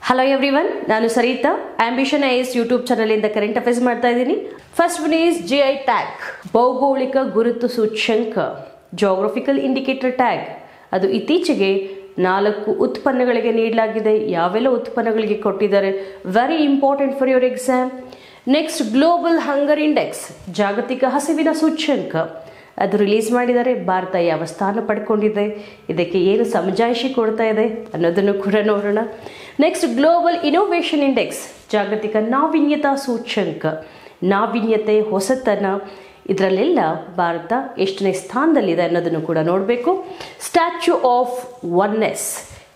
hello everyone ನಾನು Sarita ambition IAS YouTube channel ಇಂದ current affairs ಮಾಡ್ತಾ ಇದ್ದೀನಿ first one is G I tag ಭೌಗೋಳಿಕ ಗುರುತು ಸೂಚ್ಯಂಕ ಜೋಗ್ರಫಿಕಲ್ ಇಂಡಿಕೇಟರ್ ಟ್ಯಾಗ್ ಅದು ಇತ್ತೀಚೆಗೆ ನಾಲ್ಕು ಉತ್ಪನ್ನಗಳಿಗೆ ನೀಡಲಾಗಿದೆ ಯಾವೆಲ್ಲ ಉತ್ಪನ್ನಗಳಿಗೆ ಕೊಟ್ಟಿದ್ದಾರೆ very important for your exam next global hunger index ಜಾಗತಿಕ ಹಸಿವಿನ ಸೂಚ್ಯಂಕ ಅದು ರಿಲೀಸ್ ಮಾಡಿದ್ದಾರೆ ಭಾರತ ಯಾವ ಸ್ಥಾನ ಪಡ್ಕೊಂಡಿದೆ ಇದಕ್ಕೆ ಏನು ಸಮಜಾಯಿಷಿ ಕೊಡ್ತಾ ಇದೆ ಅನ್ನೋದನ್ನು ಕೂಡ ನೋಡೋಣ ನೆಕ್ಸ್ಟ್ ಗ್ಲೋಬಲ್ ಇನೋವೇಷನ್ ಇಂಡೆಕ್ಸ್ ಜಾಗತಿಕ ನಾವೀನ್ಯತಾ ಸೂಚ್ಯಂಕ ನಾವೀನ್ಯತೆ ಹೊಸತನ ಇದರಲ್ಲೆಲ್ಲ ಭಾರತ ಎಷ್ಟನೇ ಸ್ಥಾನದಲ್ಲಿದೆ ಅನ್ನೋದನ್ನು ಕೂಡ ನೋಡಬೇಕು ಸ್ಟ್ಯಾಚ್ಯೂ ಆಫ್ ಒನ್ನೆಸ್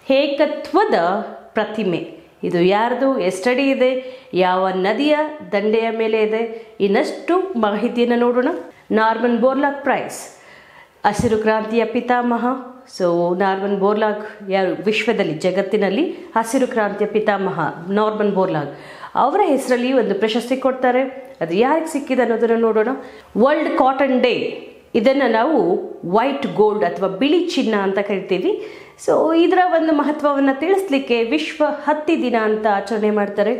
ಏಕತ್ವದ ಪ್ರತಿಮೆ ಇದು ಯಾರ್ದು ಎಷ್ಟಡಿ ಇದೆ ಯಾವ ನದಿಯ ದಂಡೆಯ ಮೇಲೆ ಇದೆ ಇನ್ನಷ್ಟು ಮಾಹಿತಿಯನ್ನು ನೋಡೋಣ ನಾರ್ಮನ್ ಬೋರ್ಲಾಗ್ ಪ್ರೈಸ್ ಹಸಿರು ಕ್ರಾಂತಿಯ ಪಿತಾಮಹ ಸೊ ನಾರ್ಮನ್ ಬೋರ್ಲಾಗ್ ಯಾರು ವಿಶ್ವದಲ್ಲಿ ಜಗತ್ತಿನಲ್ಲಿ ಹಸಿರು ಕ್ರಾಂತಿಯ ಪಿತಾಮಹ ನಾರ್ಮನ್ ಬೋರ್ಲಾಗ್ ಅವರ ಹೆಸರಲ್ಲಿ ಒಂದು ಪ್ರಶಸ್ತಿ ಕೊಡ್ತಾರೆ ಅದು ಯಾರಿಗೆ ಸಿಕ್ಕಿದೆ ಅನ್ನೋದನ್ನು ನೋಡೋಣ ವರ್ಲ್ಡ್ ಕಾಟನ್ ಡೇ ಇದನ್ನು ನಾವು ವೈಟ್ ಗೋಲ್ಡ್ ಅಥವಾ ಬಿಳಿ ಚಿನ್ನ ಅಂತ ಕರಿತೀವಿ ಸೊ ಇದರ ಒಂದು ಮಹತ್ವವನ್ನು ತಿಳಿಸ್ಲಿಕ್ಕೆ ವಿಶ್ವ ಹತ್ತಿ ದಿನ ಅಂತ ಆಚರಣೆ ಮಾಡ್ತಾರೆ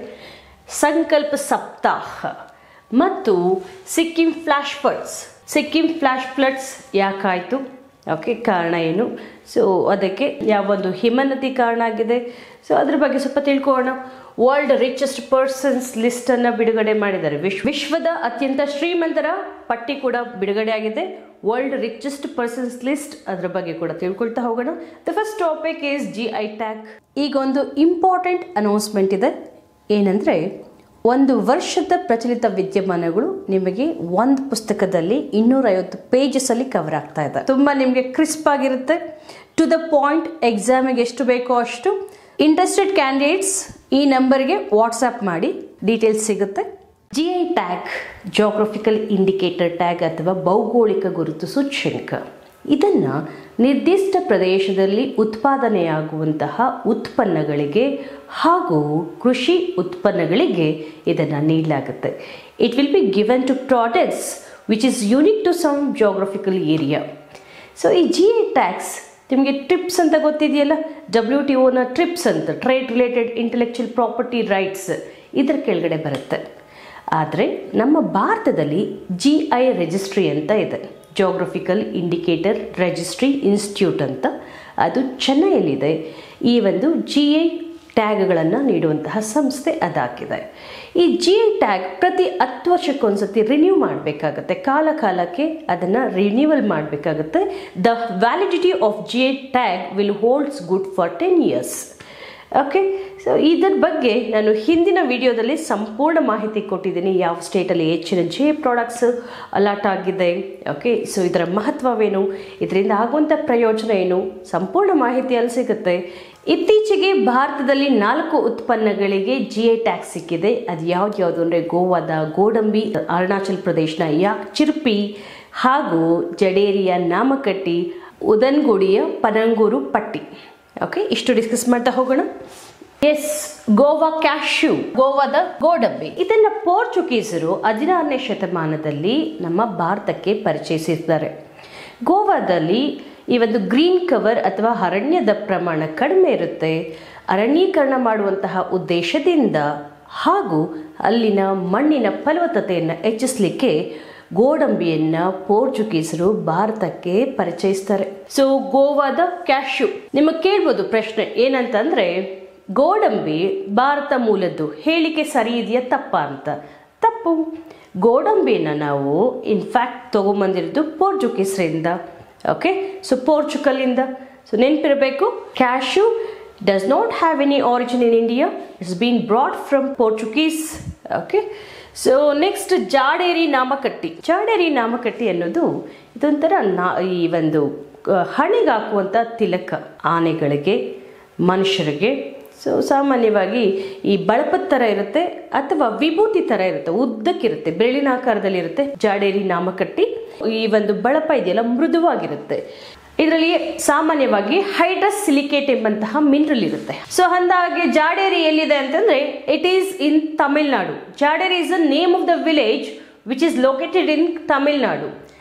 ಸಂಕಲ್ಪ ಸಪ್ತಾಹ ಮತ್ತು Sikkim flash floods Sikkim flash floods ಯಾಕಾಯಿತು ಓಕೆ ಕಾರಣ ಏನು ಸೊ ಅದಕ್ಕೆ ಯಾವೊಂದು ಹಿಮನದಿ ಕಾರಣ ಆಗಿದೆ ಸೊ ಅದ್ರ ಬಗ್ಗೆ ಸ್ವಲ್ಪ ತಿಳ್ಕೊಳ್ಳೋಣ ವರ್ಲ್ಡ್ ರಿಚೆಸ್ಟ್ ಪರ್ಸನ್ಸ್ ಲಿಸ್ಟನ್ನು ಬಿಡುಗಡೆ ಮಾಡಿದ್ದಾರೆ ವಿಶ್ವ ವಿಶ್ವದ ಅತ್ಯಂತ ಶ್ರೀಮಂತರ ಪಟ್ಟಿ ಕೂಡ ಬಿಡುಗಡೆ ಆಗಿದೆ ವರ್ಲ್ಡ್ ರಿಚೆಸ್ಟ್ ಪರ್ಸನ್ಸ್ ಲಿಸ್ಟ್ ಅದರ ಬಗ್ಗೆ ಕೂಡ ತಿಳ್ಕೊಳ್ತಾ ಹೋಗೋಣ the first topic is G I tag ಈಗ ಒಂದು ಇಂಪಾರ್ಟೆಂಟ್ ಅನೌನ್ಸ್ಮೆಂಟ್ ಇದೆ ಏನಂದರೆ ಒಂದು ವರ್ಷದ ಪ್ರಚಲಿತ ವಿದ್ಯಮಾನಗಳು ನಿಮಗೆ ಒಂದು ಪುಸ್ತಕದಲ್ಲಿ ಇನ್ನೂರೈವತ್ತು ಪೇಜಸಲ್ಲಿ ಕವರ್ ಆಗ್ತಾ ಇದೆ ತುಂಬ ನಿಮಗೆ ಕ್ರಿಸ್ಪ್ ಆಗಿರುತ್ತೆ ಟು ದ ಪಾಯಿಂಟ್ ಎಕ್ಸಾಮಿಗೆ ಎಷ್ಟು ಬೇಕೋ ಅಷ್ಟು ಇಂಟ್ರೆಸ್ಟೆಡ್ ಕ್ಯಾಂಡಿಡೇಟ್ಸ್ ಈ ನಂಬರ್ಗೆ ವಾಟ್ಸಪ್ ಮಾಡಿ ಡೀಟೇಲ್ಸ್ ಸಿಗುತ್ತೆ G I tag geographical indicator tag ಅಥವಾ ಭೌಗೋಳಿಕ ಗುರುತು ಸೂಚ್ಯಂಕ ಇದನ್ನು ನಿರ್ದಿಷ್ಟ ಪ್ರದೇಶದಲ್ಲಿ ಉತ್ಪಾದನೆಯಾಗುವಂತಹ ಉತ್ಪನ್ನಗಳಿಗೆ ಹಾಗೂ ಕೃಷಿ ಉತ್ಪನ್ನಗಳಿಗೆ ಇದನ್ನು ನೀಡಲಾಗುತ್ತೆ it will be given to products which is unique to some geographical area so ಈ ಜಿ ಐ ಟ್ಯಾಕ್ಸ್ ನಿಮಗೆ ಟ್ರಿಪ್ಸ್ ಅಂತ ಗೊತ್ತಿದೆಯಲ್ಲ ಡಬ್ಲ್ಯೂ ಟಿ ಒನ ಟ್ರಿಪ್ಸ್ ಅಂತ trade related intellectual property rights ಇದರ ಕೆಳಗಡೆ ಬರುತ್ತೆ ಆದರೆ ನಮ್ಮ ಭಾರತದಲ್ಲಿ ಜಿ ಐ ರಿಜಿಸ್ಟ್ರಿ ಅಂತ ಇದೆ ಜೋಗ್ರಫಿಕಲ್ ಇಂಡಿಕೇಟರ್ ರಿಜಿಸ್ಟ್ರಿ ಇನ್ಸ್ಟಿಟ್ಯೂಟ್ ಅಂತ ಅದು ಚೆನ್ನೈಯಲ್ಲಿದೆ ಈ ಒಂದು ಜಿ ಐ ಟ್ಯಾಗ್ಗಳನ್ನು ನೀಡುವಂತಹ ಸಂಸ್ಥೆ ಅದಾಕಿದೆ ಈ ಜಿ ಐ ಟ್ಯಾಗ್ ಪ್ರತಿ ಹತ್ತು ವರ್ಷಕ್ಕೊಂದ್ಸತಿ ರಿನ್ಯೂ ಮಾಡಬೇಕಾಗತ್ತೆ ಕಾಲ ಕಾಲಕ್ಕೆ ಅದನ್ನು ರಿನ್ಯೂವಲ್ ಮಾಡಬೇಕಾಗತ್ತೆ the validity of G I tag will holds good for ten years okay so ಇದರ ಬಗ್ಗೆ ನಾನು ಹಿಂದಿನ ವಿಡಿಯೋದಲ್ಲಿ ಸಂಪೂರ್ಣ ಮಾಹಿತಿ ಕೊಟ್ಟಿದ್ದೀನಿ ಯಾವ ಸ್ಟೇಟಲ್ಲಿ ಹೆಚ್ಚಿನ ಜೆ ಪ್ರಾಡಕ್ಟ್ಸ್ ಅಲಾಟ್ ಆಗಿದೆ ಓಕೆ ಸೊ ಇದರ ಮಹತ್ವವೇನು ಇದರಿಂದ ಆಗುವಂಥ ಪ್ರಯೋಜನ ಏನು ಸಂಪೂರ್ಣ ಮಾಹಿತಿ ಅಲ್ಲಿ ಸಿಗುತ್ತೆ ಇತ್ತೀಚೆಗೆ ಭಾರತದಲ್ಲಿ ನಾಲ್ಕು ಉತ್ಪನ್ನಗಳಿಗೆ ಜಿ ಐ ಟ್ಯಾಕ್ಸ್ ಸಿಕ್ಕಿದೆ ಅದು ಯಾವ್ದು ಯಾವುದು ಅಂದರೆ ಗೋವಾದ ಗೋಡಂಬಿ ಅರುಣಾಚಲ್ ಪ್ರದೇಶನ ಯಾಕ್ ಚಿರ್ಪಿ ಹಾಗೂ ಜಡೇರಿಯ ನಾಮಕಟ್ಟಿ ಉದನ್ಗುಡಿಯ ಪನಂಗೂರು ಪಟ್ಟಿ ಓಕೆ ಇಷ್ಟು ಡಿಸ್ಕಸ್ ಮಾಡ್ತಾ ಹೋಗೋಣ ಎಸ್ ಗೋವಾ ಕ್ಯಾಶ್ಯೂ ಗೋವಾದ ಗೋಡಂಬಿ ಇದನ್ನ ಪೋರ್ಚುಗೀಸರು ಹದಿನಾರನೇ ಶತಮಾನದಲ್ಲಿ ನಮ್ಮ ಭಾರತಕ್ಕೆ ಪರಿಚಯಿಸಿದ್ದಾರೆ ಗೋವಾದಲ್ಲಿ ಈ ಒಂದು ಗ್ರೀನ್ ಕವರ್ ಅಥವಾ ಅರಣ್ಯದ ಪ್ರಮಾಣ ಕಡಿಮೆ ಇರುತ್ತೆ ಅರಣ್ಯೀಕರಣ ಮಾಡುವಂತಹ ಉದ್ದೇಶದಿಂದ ಹಾಗೂ ಅಲ್ಲಿನ ಮಣ್ಣಿನ ಫಲವತ್ತತೆಯನ್ನು ಹೆಚ್ಚಿಸಲಿಕ್ಕೆ ಗೋಡಂಬಿಯನ್ನ ಪೋರ್ಚುಗೀಸರು ಭಾರತಕ್ಕೆ ಪರಿಚಯಿಸ್ತಾರೆ ಸೊ ಗೋವಾದ ಕ್ಯಾಶ್ಯೂ ನಿಮಗೆ ಕೇಳ್ಬೋದು ಪ್ರಶ್ನೆ ಏನಂತಂದ್ರೆ ಗೋಡಂಬಿ ಭಾರತ ಮೂಲದ್ದು ಹೇಳಿಕೆ ಸರಿ ಇದೆಯಾ ತಪ್ಪ ಅಂತ ತಪ್ಪು ಗೋಡಂಬಿನ ನಾವು ಇನ್ಫ್ಯಾಕ್ಟ್ ತೊಗೊಂಬಂದಿರೋದು ಪೋರ್ಚುಗೀಸರಿಂದ ಓಕೆ ಸೊ ಪೋರ್ಚುಗಲಿಂದ ಸೊ ನೆನಪಿರಬೇಕು cashew does not have any origin in India it's been brought from Portuguese okay so next Jaderi Namakatti Jaderi Namakatti ಅನ್ನೋದು ಇದೊಂಥರ ನಾ ಈ ಒಂದು ಹಣೆಗೆ ಹಾಕುವಂಥ ತಿಲಕ ಆನೆಗಳಿಗೆ ಮನುಷ್ಯರಿಗೆ ಸೊ ಸಾಮಾನ್ಯವಾಗಿ ಈ ಬಳಪದ ಥರ ಇರುತ್ತೆ ಅಥವಾ ವಿಭೂತಿ ಥರ ಇರುತ್ತೆ ಉದ್ದಕ್ಕಿರುತ್ತೆ ಬೆರಳಿನ ಆಕಾರದಲ್ಲಿ ಇರುತ್ತೆ ಜಾಡೇರಿ ನಾಮಕಟ್ಟಿ ಈ ಒಂದು ಬಳಪ ಇದೆಯಲ್ಲ ಮೃದುವಾಗಿರುತ್ತೆ ಇದರಲ್ಲಿ ಸಾಮಾನ್ಯವಾಗಿ ಹೈಡ್ರಸ್ ಸಿಲಿಕೇಟ್ ಎಂಬಂತಹ ಮಿನರಲ್ ಇರುತ್ತೆ ಸೊ ಅಂದಾಗೆ ಜಾಡೇರಿ ಎಲ್ಲಿದೆ ಅಂತಂದ್ರೆ it is in Tamil Nadu Jaderi is the name of the village which is located in Tamil Nadu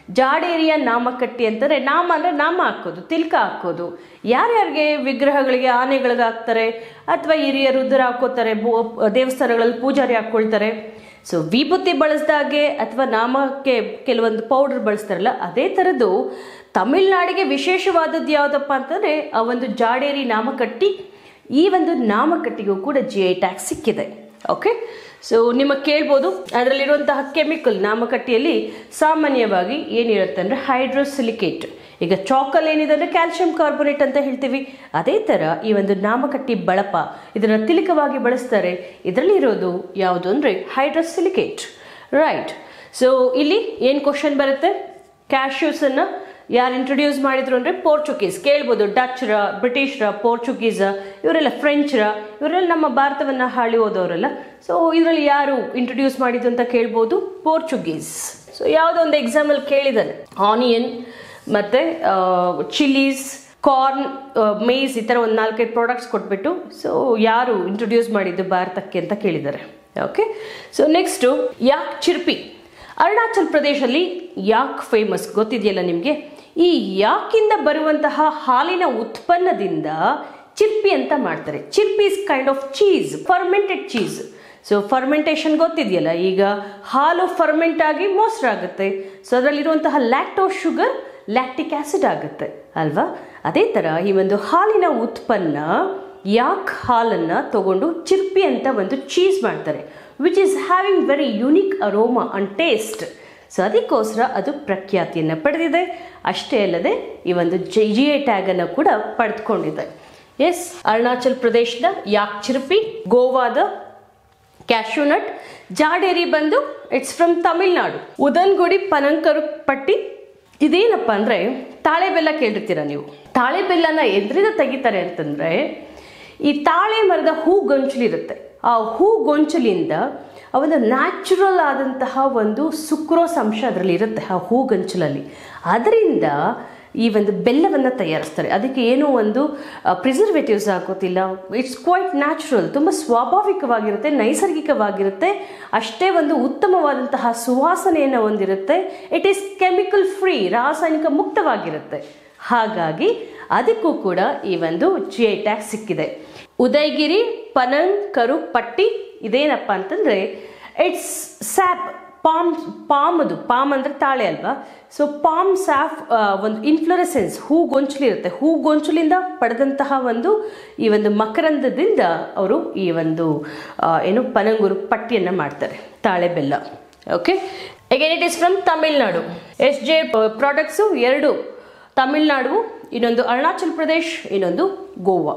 ಜಾಡೇರಿಯ ನಾಮಕಟ್ಟಿ ಅಂತಂದ್ರೆ ನಾಮ ಅಂದ್ರೆ ನಾಮ ಹಾಕೋದು ತಿಲ್ಕ ಹಾಕೋದು ಯಾರ್ಯಾರಿಗೆ ವಿಗ್ರಹಗಳಿಗೆ ಆನೆಗಳಿಗೆ ಹಾಕ್ತಾರೆ ಅಥವಾ ಹಿರಿಯ ರುದ್ರ ಹಾಕೋತಾರೆ ಬೋ- ದೇವಸ್ಥಾನಗಳಲ್ಲಿ ಪೂಜಾರಿ ಹಾಕ್ಕೊಳ್ತಾರೆ ಸೊ ವಿಭೂತಿ ಬಳಸ್ದಾಗೆ ಅಥವಾ ನಾಮಕ್ಕೆ ಕೆಲವೊಂದು ಪೌಡರ್ ಬಳಸ್ತಾರಲ್ಲ ಅದೇ ಥರದ್ದು ತಮಿಳ್ನಾಡಿಗೆ ವಿಶೇಷವಾದದ್ದು ಯಾವುದಪ್ಪ ಅಂತಂದರೆ ಆ ಒಂದು ಜಾಡೇರಿ ನಾಮಕಟ್ಟಿ ಈ ಒಂದು ನಾಮಕಟ್ಟಿಗೂ ಕೂಡ ಜಿ ಐ ಟ್ಯಾಕ್ಸ್ ಸಿಕ್ಕಿದೆ ಓಕೆ ಸೊ ನಿಮಗೆ ಕೇಳ್ಬೋದು ಅದರಲ್ಲಿರುವಂತಹ ಕೆಮಿಕಲ್ ನಾಮಕಟ್ಟಿಯಲ್ಲಿ ಸಾಮಾನ್ಯವಾಗಿ ಏನಿರುತ್ತೆ ಅಂದರೆ ಹೈಡ್ರೋಸಿಲಿಕೇಟ್ ಈಗ ಚಾಕಲ್ ಏನಿದೆ ಅಂದರೆ ಕ್ಯಾಲ್ಸಿಯಂ ಕಾರ್ಬೋನೇಟ್ ಅಂತ ಹೇಳ್ತೀವಿ ಅದೇ ಥರ ಈ ಒಂದು ನಾಮಕಟ್ಟಿ ಬಳಪ ಇದನ್ನು ತಿಲಕವಾಗಿ ಬಳಸ್ತಾರೆ ಇದರಲ್ಲಿ ಇರೋದು ಯಾವುದು ಅಂದರೆ ಹೈಡ್ರೋಸಿಲಿಕೇಟ್ ರೈಟ್ ಸೊ ಇಲ್ಲಿ ಏನು ಕ್ವಶನ್ ಬರುತ್ತೆ ಕ್ಯಾಶ್ಯೂಸನ್ನು ಯಾರು ಇಂಟ್ರೊಡ್ಯೂಸ್ ಮಾಡಿದ್ರು ಅಂದರೆ ಪೋರ್ಚುಗೀಸ್ ಕೇಳ್ಬೋದು ಡಚ್ರ ಬ್ರಿಟಿಷ್ರ ಪೋರ್ಚುಗೀಸ ಇವರೆಲ್ಲ ಫ್ರೆಂಚ್ರ ಇವರೆಲ್ಲ ನಮ್ಮ ಭಾರತವನ್ನು ಹಾಳಿ ಹೋದವರಲ್ಲ ಸೊ ಇದರಲ್ಲಿ ಯಾರು ಇಂಟ್ರೊಡ್ಯೂಸ್ ಮಾಡಿದ್ದು ಅಂತ ಕೇಳ್ಬೋದು ಪೋರ್ಚುಗೀಸ್ ಸೊ ಯಾವುದೋ ಒಂದು ಎಕ್ಸಾಂಪಲ್ ಕೇಳಿದ್ದಾನೆ ಆನಿಯನ್ ಮತ್ತು ಚಿಲ್ಲೀಸ್ ಕಾರ್ನ್ ಮೇಸ್ ಈ ಥರ ಒಂದು ನಾಲ್ಕೈದು ಪ್ರಾಡಕ್ಟ್ಸ್ ಕೊಟ್ಬಿಟ್ಟು ಸೊ ಯಾರು ಇಂಟ್ರೊಡ್ಯೂಸ್ ಮಾಡಿದ್ದು ಭಾರತಕ್ಕೆ ಅಂತ ಕೇಳಿದ್ದಾರೆ ಓಕೆ ಸೊ ನೆಕ್ಸ್ಟು ಯಾಕ್ ಚಿರ್ಪಿ ಅರುಣಾಚಲ್ ಪ್ರದೇಶದಲ್ಲಿ ಯಾಕ್ ಫೇಮಸ್ ಗೊತ್ತಿದೆಯಲ್ಲ ನಿಮಗೆ ಈ ಯಾಕಿಂದ ಬರುವಂತಹ ಹಾಲಿನ ಉತ್ಪನ್ನದಿಂದ ಚಿರ್ಪಿ ಅಂತ ಮಾಡ್ತಾರೆ Chirpi is kind of cheese fermented cheese so fermentation ಗೊತ್ತಿದೆಯಲ್ಲ ಈಗ ಹಾಲು ಫರ್ಮೆಂಟ್ ಆಗಿ ಮೊಸರಾಗುತ್ತೆ ಸೊ ಅದರಲ್ಲಿರುವಂತಹ ಲ್ಯಾಕ್ಟೋಸ್ ಶುಗರ್ ಲ್ಯಾಕ್ಟಿಕ್ ಆಸಿಡ್ ಆಗುತ್ತೆ ಅಲ್ವಾ ಅದೇ ಥರ ಈ ಒಂದು ಹಾಲಿನ ಉತ್ಪನ್ನ ಯಾಕ್ ಹಾಲನ್ನು ತಗೊಂಡು ಚಿರ್ಪಿ ಅಂತ ಒಂದು ಚೀಸ್ ಮಾಡ್ತಾರೆ which is having very unique aroma and taste so ಅದಕ್ಕೋಸ್ಕರ ಅದು ಪ್ರಖ್ಯಾತಿಯನ್ನು ಪಡೆದಿದೆ ಅಷ್ಟೇ ಅಲ್ಲದೆ ಈ ಒಂದು ಜಿ ಜಿ ಐ ಟ್ಯಾಗನ್ನು ಕೂಡ ಪಡೆದುಕೊಂಡಿದೆ ಎಸ್ ಅರುಣಾಚಲ್ ಪ್ರದೇಶದ ಯಾಕ್ ಚಿರ್ಪಿ ಗೋವಾದ ಕ್ಯಾಶ್ಯೂನಟ್ ಜಾಡೇರಿ ಬಂದು it's from Tamil Nadu Udangudi Panangkarupatti ಇದೇನಪ್ಪ ಅಂದರೆ ತಾಳೆ ಬೆಲ್ಲ ಕೇಳಿರ್ತೀರ ನೀವು ತಾಳೆ ಬೆಲ್ಲನ ಎದ್ರಿಂದ ತೆಗಿತಾರೆ ಅಂತಂದರೆ ಈ ತಾಳೆ ಮರದ ಹೂ ಗೊಂಚಲಿರುತ್ತೆ ಆ ಹೂ ಗೊಂಚಲಿಂದ ಆ ಒಂದು ನ್ಯಾಚುರಲ್ ಆದಂತಹ ಒಂದು ಸುಕ್ರೋಸ್ ಅಂಶ ಅದರಲ್ಲಿ ಇರುತ್ತೆ ಆ ಹೂ ಗಂಚಲಲ್ಲಿ ಅದರಿಂದ ಈ ಒಂದು ಬೆಲ್ಲವನ್ನು ತಯಾರಿಸ್ತಾರೆ ಅದಕ್ಕೆ ಏನೋ ಒಂದು ಪ್ರಿಸರ್ವೇಟಿವ್ಸ್ ಹಾಕೋತಿಲ್ಲ ಇಟ್ಸ್ ಕ್ವೈಟ್ ನ್ಯಾಚುರಲ್ ತುಂಬ ಸ್ವಾಭಾವಿಕವಾಗಿರುತ್ತೆ ನೈಸರ್ಗಿಕವಾಗಿರುತ್ತೆ ಅಷ್ಟೇ ಒಂದು ಉತ್ತಮವಾದಂತಹ ಸುವಾಸನೆಯನ್ನು ಹೊಂದಿರುತ್ತೆ ಇಟ್ ಈಸ್ ಕೆಮಿಕಲ್ ಫ್ರೀ ರಾಸಾಯನಿಕ ಮುಕ್ತವಾಗಿರುತ್ತೆ ಹಾಗಾಗಿ ಅದಕ್ಕೂ ಕೂಡ ಈ ಒಂದು ಜಿ ಐ ಟ್ಯಾಗ್ ಸಿಕ್ಕಿದೆ ಉದಯಗಿರಿ ಪನಂಗ್ ಕರು ಪಟ್ಟಿ ಇದೇನಪ್ಪ ಅಂತಂದರೆ ಇಟ್ಸ್ ಸ್ಯಾಪ್ ಪಾಮ್ ಪಾಮದು ಪಾಮ್ ಅಂದರೆ ತಾಳೆ ಅಲ್ವಾ ಸೊ ಪಾಮ್ ಸ್ಯಾಫ್ ಒಂದು ಇನ್ಫ್ಲೋರೆಸೆನ್ಸ್ ಹೂ ಗೊಂಚಲಿರುತ್ತೆ ಹೂ ಗೊಂಚಲಿಂದ ಪಡೆದಂತಹ ಒಂದು ಈ ಒಂದು ಮಕರಂದದಿಂದ ಅವರು ಈ ಒಂದು ಆ, ಏನು ಪನಂಗೂರು ಪಟ್ಟಿಯನ್ನು ಮಾಡ್ತಾರೆ ತಾಳೆ ಬೆಲ್ಲ okay again it is from Tamil Nadu ಎಸ್ ಜೆ ಪ್ರಾಡಕ್ಟ್ಸು ಎರಡು ತಮಿಳ್ನಾಡು ಇನ್ನೊಂದು ಅರುಣಾಚಲ್ ಪ್ರದೇಶ್ ಇನ್ನೊಂದು ಗೋವಾ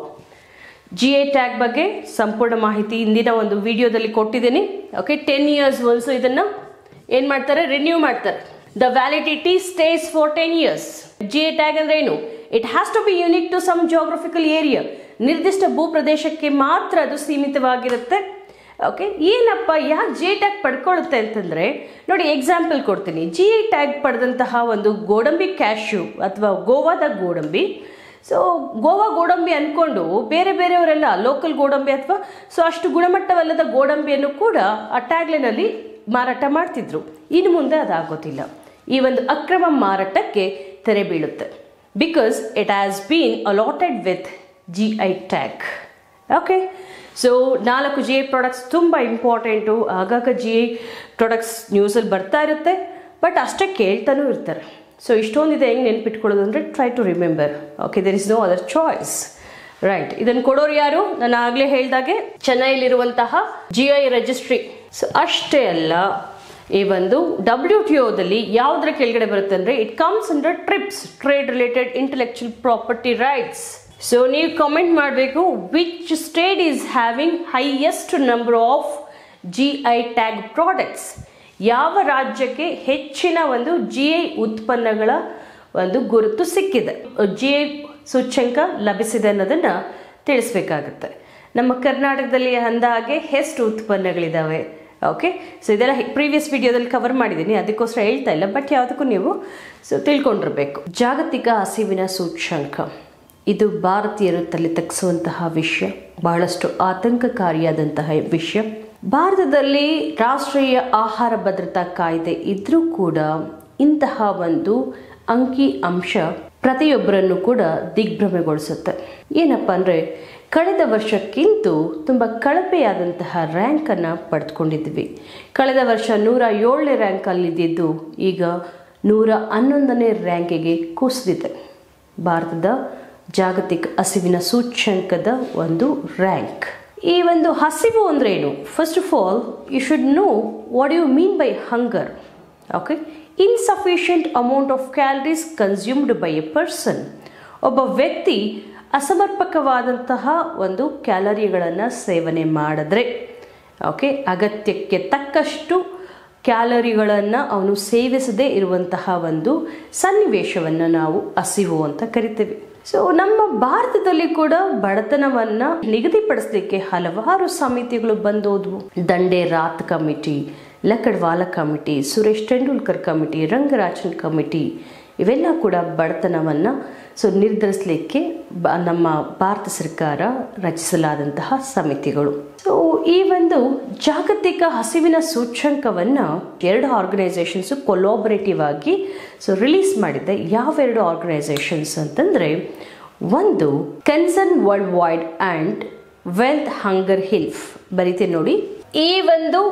ಜಿ ಐ ಟ್ಯಾಗ್ ಬಗ್ಗೆ ಸಂಪೂರ್ಣ ಮಾಹಿತಿ ಇಂದಿನ ಒಂದು ವಿಡಿಯೋದಲ್ಲಿ ಕೊಟ್ಟಿದ್ದೀನಿ ಓಕೆ ಟೆನ್ ಇಯರ್ಸ್ ಒನ್ಸು ಇದನ್ನು ಏನು ಮಾಡ್ತಾರೆ ರಿನ್ಯೂ ಮಾಡ್ತಾರೆ the validity stays for ten years G I tag ಅಂದ್ರೆ ಏನು it has to be unique to some geographical area ನಿರ್ದಿಷ್ಟ ಭೂ ಪ್ರದೇಶಕ್ಕೆ ಮಾತ್ರ ಅದು ಸೀಮಿತವಾಗಿರುತ್ತೆ ಓಕೆ ಏನಪ್ಪ ಯಾಕೆ ಜಿ ಐ ಟ್ಯಾಗ್ ಪಡ್ಕೊಳ್ಳುತ್ತೆ ಅಂತಂದರೆ ನೋಡಿ ಎಕ್ಸಾಂಪಲ್ ಕೊಡ್ತೀನಿ ಜಿ ಐ ಟ್ಯಾಗ್ ಪಡೆದಂತಹ ಒಂದು ಗೋಡಂಬಿ ಕ್ಯಾಶ್ಯೂ ಅಥವಾ ಗೋವಾದ ಗೋಡಂಬಿ ಸೊ ಗೋವಾ ಗೋಡಂಬಿ ಅಂದ್ಕೊಂಡು ಬೇರೆ ಬೇರೆಯವರೆಲ್ಲ ಲೋಕಲ್ ಗೋಡಂಬಿ ಅಥವಾ ಸೊ ಅಷ್ಟು ಗುಣಮಟ್ಟವಲ್ಲದ ಗೋಡಂಬಿಯನ್ನು ಕೂಡ ಆ ಟ್ಯಾಗ್ಲೈನಲ್ಲಿ ಮಾರಾಟ ಮಾಡ್ತಿದ್ರು ಇನ್ನು ಮುಂದೆ ಅದಾಗೋದಿಲ್ಲ ಈ ಒಂದು ಅಕ್ರಮ ಮಾರಾಟಕ್ಕೆ ತೆರೆ ಬೀಳುತ್ತೆ because it has been allotted with G I tag okay so ನಾಲ್ಕು ಜಿ ಐ ಪ್ರಾಡಕ್ಟ್ಸ್ ತುಂಬ ಇಂಪಾರ್ಟೆಂಟು ಆಗಾಗ ಜಿ ಐ ಪ್ರಾಡಕ್ಟ್ಸ್ ನ್ಯೂಸಲ್ಲಿ ಬರ್ತಾ ಇರುತ್ತೆ ಬಟ್ ಅಷ್ಟೇ ಕೇಳ್ತಾನೂ ಇರ್ತಾರೆ ಸೊ ಇಷ್ಟೊಂದಿದೆ ಹೆಂಗೆ ನೆನ್ಪಿಟ್ಕೊಳ್ಳೋದು ಅಂದರೆ try to remember okay there is no other choice right ಇದನ್ನು ಕೊಡೋರು ಯಾರು ನಾನು ಆಗಲೇ ಹೇಳ್ದಾಗೆ ಚೆನ್ನೈಲಿರುವಂತಹ ಜಿ ಐ ರಿಜಿಸ್ಟ್ರಿ ಸೊ ಅಷ್ಟೇ ಅಲ್ಲ ಈ ಒಂದು ಡಬ್ಲ್ಯೂ ಟಿ ಒದಲ್ಲಿ ಯಾವುದರ ಕೆಳಗಡೆ ಬರುತ್ತೆ ಅಂದರೆ it comes under TRIPS trade related intellectual property rights so ನೀವು ಕಮೆಂಟ್ ಮಾಡಬೇಕು which state is having highest number of G I tag products ಯಾವ ರಾಜ್ಯಕ್ಕೆ ಹೆಚ್ಚಿನ ಒಂದು ಜಿ ಐ ಉತ್ಪನ್ನಗಳ ಒಂದು ಗುರುತು ಸಿಕ್ಕಿದೆ ಜಿ ಐ ಸೂಚ್ಯಂಕ ಲಭಿಸಿದೆ ಅನ್ನೋದನ್ನು ತಿಳಿಸ್ಬೇಕಾಗುತ್ತೆ ನಮ್ಮ ಕರ್ನಾಟಕದಲ್ಲಿ ಅಂದ ಹಾಗೆ ಎಷ್ಟು ಉತ್ಪನ್ನಗಳಿದ್ದಾವೆ ಓಕೆ ಸೊ ಇದೆಲ್ಲ ಪ್ರೀವಿಯಸ್ ವಿಡಿಯೋದಲ್ಲಿ ಕವರ್ ಮಾಡಿದ್ದೀನಿ ಅದಕ್ಕೋಸ್ಕರ ಹೇಳ್ತಾ ಇಲ್ಲ ಬಟ್ ಯಾವುದಕ್ಕೂ ನೀವು ಸೊ ತಿಳ್ಕೊಂಡಿರ್ಬೇಕು ಜಾಗತಿಕ ಹಸಿವಿನ ಸೂಚ್ಯಂಕ ಇದು ಭಾರತೀಯರು ತಲೆ ತಗ್ಗಿಸುವಂತಹ ವಿಷಯ ಬಹಳಷ್ಟು ಆತಂಕಕಾರಿಯಾದಂತಹ ವಿಷಯ ಭಾರತದಲ್ಲಿ ರಾಷ್ಟ್ರೀಯ ಆಹಾರ ಭದ್ರತಾ ಕಾಯ್ದೆ ಇದ್ರೂ ಕೂಡ ಇಂತಹ ಒಂದು ಅಂಕಿ ಅಂಶ ಪ್ರತಿಯೊಬ್ಬರನ್ನು ಕೂಡ ದಿಗ್ಭ್ರಮೆಗೊಳಿಸುತ್ತೆ ಏನಪ್ಪ ಅಂದರೆ ಕಳೆದ ವರ್ಷಕ್ಕಿಂತ ತುಂಬ ಕಳಪೆಯಾದಂತಹ ರ್ಯಾಂಕನ್ನು ಪಡೆದುಕೊಂಡಿದ್ವಿ ಕಳೆದ ವರ್ಷ ನೂರ ಏಳನೇ ರ್ಯಾಂಕಲ್ಲಿದ್ದಿದ್ದು ಈಗ ನೂರ ಹನ್ನೊಂದನೇ ರ್ಯಾಂಕಿಗೆ ಕುಸಿದಿದೆ ಭಾರತದ ಜಾಗತಿಕ ಹಸಿವಿನ ಸೂಚ್ಯಂಕದ ಒಂದು ರ್ಯಾಂಕ್ ಈ ಒಂದು ಹಸಿವು ಅಂದ್ರೆ ಏನು first of all you should know what you mean by hunger okay insufficient amount of calories consumed by a person ಒಬ್ಬ ವ್ಯಕ್ತಿ ಅಸಮರ್ಪಕವಾದಂತಹ ಒಂದು ಕ್ಯಾಲರಿಗಳನ್ನು ಸೇವನೆ ಮಾಡಿದ್ರೆ ಓಕೆ ಅಗತ್ಯಕ್ಕೆ ತಕ್ಕಷ್ಟು ಕ್ಯಾಲರಿಗಳನ್ನು ಅವನು ಸೇವಿಸದೇ ಇರುವಂತಹ ಒಂದು ಸನ್ನಿವೇಶವನ್ನು ನಾವು ಹಸಿವು ಅಂತ ಕರಿತೇವೆ ಸೊ ನಮ್ಮ ಭಾರತದಲ್ಲಿ ಕೂಡ ಬಡತನವನ್ನ ನಿಗದಿಪಡಿಸಲಿಕ್ಕೆ ಹಲವಾರು ಸಮಿತಿಗಳು ಬಂದೋದ್ವು Dandekar Rath committee Lakdawala committee Suresh Tendulkar committee Rangarajan committee ಇವೆಲ್ಲ ಕೂಡ ಬಡತನವನ್ನು ಸೊ ನಿರ್ಧರಿಸಲಿಕ್ಕೆ ಬ ನಮ್ಮ ಭಾರತ ಸರ್ಕಾರ ರಚಿಸಲಾದಂತಹ ಸಮಿತಿಗಳು ಸೊ ಈ ಒಂದು ಜಾಗತಿಕ ಹಸಿವಿನ ಸೂಚ್ಯಂಕವನ್ನು ಎರಡು ಆರ್ಗನೈಸೇಷನ್ಸ್ ಕೊಲಾಬರೇಟಿವ್ ಆಗಿ ಸೊ ರಿಲೀಸ್ ಮಾಡಿದ್ದೆ ಯಾವೆರಡು ಆರ್ಗನೈಸೇಷನ್ಸ್ ಅಂತಂದರೆ ಒಂದು Concern World and Welthungerhilfe ಬರೀತೀನಿ ನೋಡಿ ಈ ಒಂದು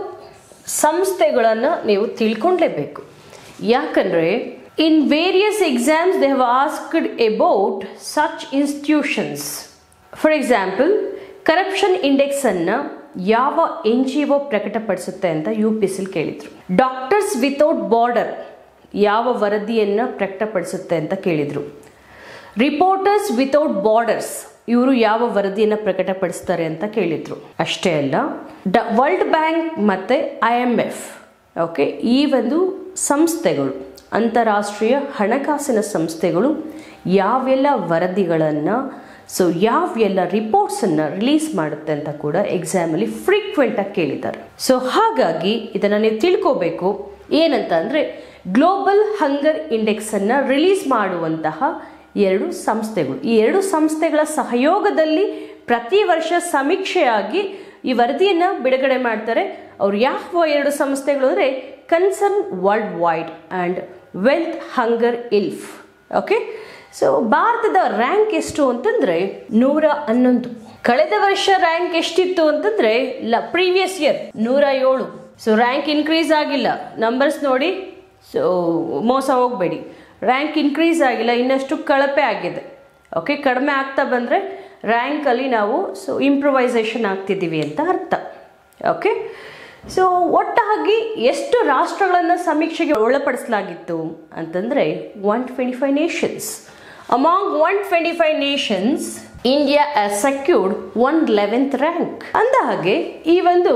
ಸಂಸ್ಥೆಗಳನ್ನು ನೀವು ತಿಳ್ಕೊಂಡ್ಲೇಬೇಕು ಯಾಕಂದರೆ in various exams they have asked about such institutions for example corruption index ಅನ್ನ ಯಾವ ಎನ್ ಜಿ ಒ ಪ್ರಕಟಪಡಿಸುತ್ತೆ ಅಂತ ಯು ಪಿ ಎಸ್ ಕೇಳಿದ್ರು ಡಾಕ್ಟರ್ಸ್ ವಿತೌಟ್ ಬಾರ್ಡರ್ ಯಾವ ವರದಿಯನ್ನು ಪ್ರಕಟಪಡಿಸುತ್ತೆ ಅಂತ ಕೇಳಿದ್ರು ರಿಪೋರ್ಟರ್ಸ್ ವಿತೌಟ್ ಬಾರ್ಡರ್ಸ್ ಇವರು ಯಾವ ವರದಿಯನ್ನು ಪ್ರಕಟಪಡಿಸ್ತಾರೆ ಅಂತ ಕೇಳಿದ್ರು ಅಷ್ಟೇ ಅಲ್ಲ ಡ ವರ್ಲ್ಡ್ ಬ್ಯಾಂಕ್ ಮತ್ತು ಐ ಎಮ್ ಎಫ್ ಓಕೆ ಈ ಒಂದು ಸಂಸ್ಥೆಗಳು ಅಂತಾರಾಷ್ಟ್ರೀಯ ಹಣಕಾಸಿನ ಸಂಸ್ಥೆಗಳು ಯಾವೆಲ್ಲ ವರದಿಗಳನ್ನು ಸೊ ಯಾವೆಲ್ಲ ರಿಪೋರ್ಟ್ಸನ್ನು ರಿಲೀಸ್ ಮಾಡುತ್ತೆ ಅಂತ ಕೂಡ ಎಕ್ಸಾಮಲ್ಲಿ ಫ್ರೀಕ್ವೆಂಟಾಗಿ ಕೇಳಿದ್ದಾರೆ ಸೊ ಹಾಗಾಗಿ ಇದನ್ನು ನೀವು ತಿಳ್ಕೋಬೇಕು ಏನಂತ ಅಂದರೆ ಗ್ಲೋಬಲ್ ಹಂಗರ್ ಇಂಡೆಕ್ಸನ್ನು ರಿಲೀಸ್ ಮಾಡುವಂತಹ ಎರಡು ಸಂಸ್ಥೆಗಳು ಈ ಎರಡು ಸಂಸ್ಥೆಗಳ ಸಹಯೋಗದಲ್ಲಿ ಪ್ರತಿ ವರ್ಷ ಸಮೀಕ್ಷೆಯಾಗಿ ಈ ವರದಿಯನ್ನು ಬಿಡುಗಡೆ ಮಾಡ್ತಾರೆ ಅವ್ರು ಯಾವ ಎರಡು ಸಂಸ್ಥೆಗಳು ಅಂದರೆ Concern World and Welthungerhilfe okay so ಭಾರತದ ರ್ಯಾಂಕ್ ಎಷ್ಟು ಅಂತಂದ್ರೆ ನೂರ ಹನ್ನೊಂದು ಕಳೆದ ವರ್ಷ ರ್ಯಾಂಕ್ ಎಷ್ಟಿತ್ತು ಅಂತಂದ್ರೆ ಲ ಪ್ರೀವಿಯಸ್ ಇಯರ್ ನೂರ ಏಳು ಸೊ ರ್ಯಾಂಕ್ ಇನ್ಕ್ರೀಸ್ ಆಗಿಲ್ಲ ನಂಬರ್ಸ್ ನೋಡಿ ಸೊ ಮೋಸ ಹೋಗಬೇಡಿ ರ್ಯಾಂಕ್ ಇನ್ಕ್ರೀಸ್ ಆಗಿಲ್ಲ ಇನ್ನಷ್ಟು ಕಳಪೆ ಆಗಿದೆ ಓಕೆ ಕಡಿಮೆ ಆಗ್ತಾ ಬಂದರೆ ರ್ಯಾಂಕಲ್ಲಿ ನಾವು ಸೊ ಇಂಪ್ರೊವೈಸೇಷನ್ ಆಗ್ತಿದ್ದೀವಿ ಅಂತ ಅರ್ಥ ಓಕೆ ಸೊ ಒಟ್ಟಾಗಿ ಎಷ್ಟು ರಾಷ್ಟ್ರಗಳನ್ನು ಸಮೀಕ್ಷೆಗೆ ಒಳಪಡಿಸಲಾಗಿತ್ತು ಅಂತಂದರೆ one twenty five nations among one twenty five nations India secured one eleventh rank ಅಂದ ಹಾಗೆ ಈ ಒಂದು